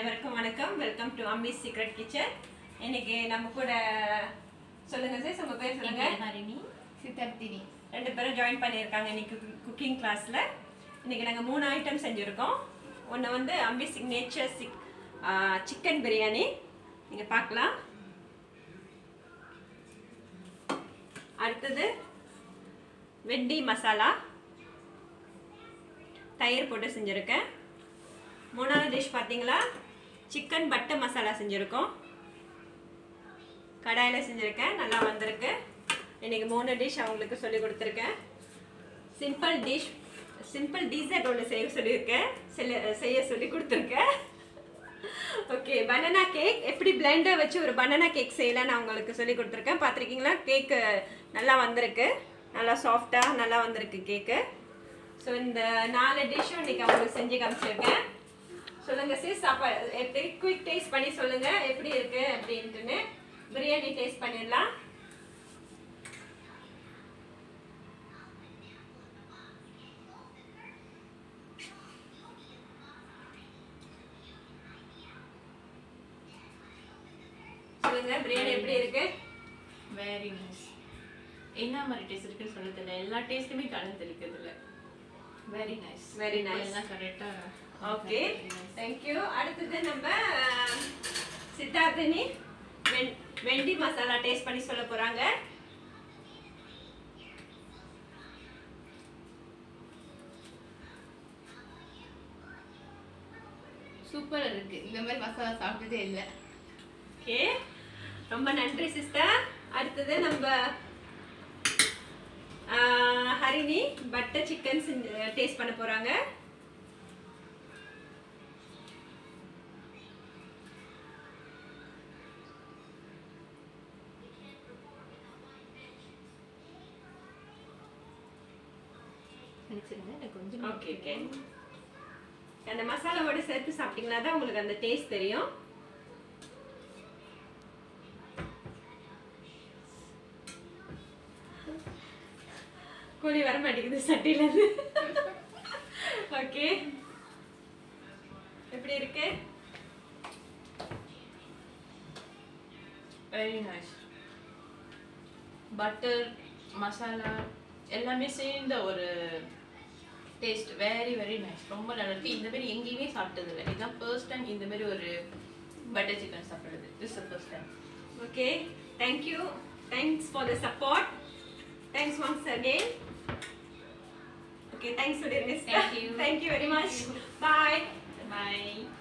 அனைவருக்கும் வணக்கம் welcome to Ammi's secret kitchen இன்னைக்கு நம்ம கூட சொல்லுங்க சார் உங்க பேர் சொல்லுங்க ஹரிணி சித்தார்த்தினி ரெண்டு பேரும் ஜாயின் பண்ணியிருக்காங்க இன்னைக்கு குக்கிங் கிளாஸ்ல இன்னைக்கு நாங்கள் மூணு ஐட்டம் செஞ்சுருக்கோம் ஒன்று வந்து Ambi signature chick chicken biryani நீங்கள் பார்க்கலாம் அடுத்தது வெட்டி மசாலா தயிர் போட்டு செஞ்சுருக்கேன் மூணாவது டிஷ் பார்த்தீங்களா சிக்கன் பட்டர் மசாலா செஞ்சுருக்கோம் கடாயில் செஞ்சுருக்கேன் நல்லா வந்திருக்கு இன்னைக்கு மூணு டிஷ் அவங்களுக்கு சொல்லி கொடுத்துருக்கேன் சிம்பிள் டிஷ் சிம்பிள் டீசர்ட் ஒன்று செய்ய சொல்லியிருக்கேன் செல்ல செய்ய சொல்லி கொடுத்துருக்கேன் ஓகே பனானா கேக் எப்படி பிளெண்டர் வச்சு ஒரு பனானா கேக் செய்யலாம் நான் உங்களுக்கு சொல்லி கொடுத்துருக்கேன் பார்த்துருக்கீங்களா கேக்கு நல்லா வந்திருக்கு நல்லா சாஃப்டாக நல்லா வந்திருக்கு கேக்கு ஸோ இந்த நாலு டிஷ்ஷும் இன்னைக்கு அவங்களுக்கு செஞ்சு காமிச்சிருக்கேன் சொல்லுங்க சிஸ் சாப்பாடு குயிக் டேஸ்ட் பண்ணி சொல்லுங்க எப்படி இருக்கு அப்படின்ட்டுன்னு பிரியாணி டேஸ்ட் பண்ணிடலாம் சொல்லுங்க பிரியாணி எப்படி இருக்கு வெரி நைஸ் என்ன மாதிரி டேஸ்ட் இருக்குன்னு சொல்ல தெரியல எல்லா டேஸ்ட்டுமே கலந்து இருக்குதுல வெரி நைஸ் Very nice. எல்லாம் கரெக்டா ஓகே தேங்க்யூ அடுத்தது நம்ம அஹ், சித்தார்த்தினி வெண் வெண்டி மசாலா டேஸ்ட் பண்ணி சொல்ல போறாங்க சூப்பரா இருக்கு இந்த மாதிரி மசாலா சாப்பிட்டதே இல்லை ஓகே ரொம்ப நன்றி சிஸ்டர் அடுத்தது நம்ம அஹ், ஹரிணி பட்டர் சிக்கன் டேஸ்ட் பண்ண போறாங்க நினைச்சிருங்க எனக்கு கொஞ்சம் ஓகே ஓகே அந்த மசாலாவோட சேர்த்து சாப்பிட்டீங்கன்னா தான் உங்களுக்கு அந்த டேஸ்ட் தெரியும் கோழி வர மாட்டேங்குது சட்டியிலேருந்து ஓகே எப்படி இருக்கு வெரி நைஸ் பட்டர் மசாலா எல்லாமே சேர்ந்த ஒரு டேஸ்ட் வெரி வெரி நைஸ் ரொம்ப நல்லா இருக்கு இந்த மாதிரி எங்கேயுமே சாப்பிட்டது இல்லை இதுதான் ஃபர்ஸ்ட் டைம் இந்த மாதிரி ஒரு பட்டர் சிக்கன் சாப்பிடுறது this first time okay thank you thanks for the support thanks once again okay thanks சொல்லிருங்க Thank you. Thank you very much bye bye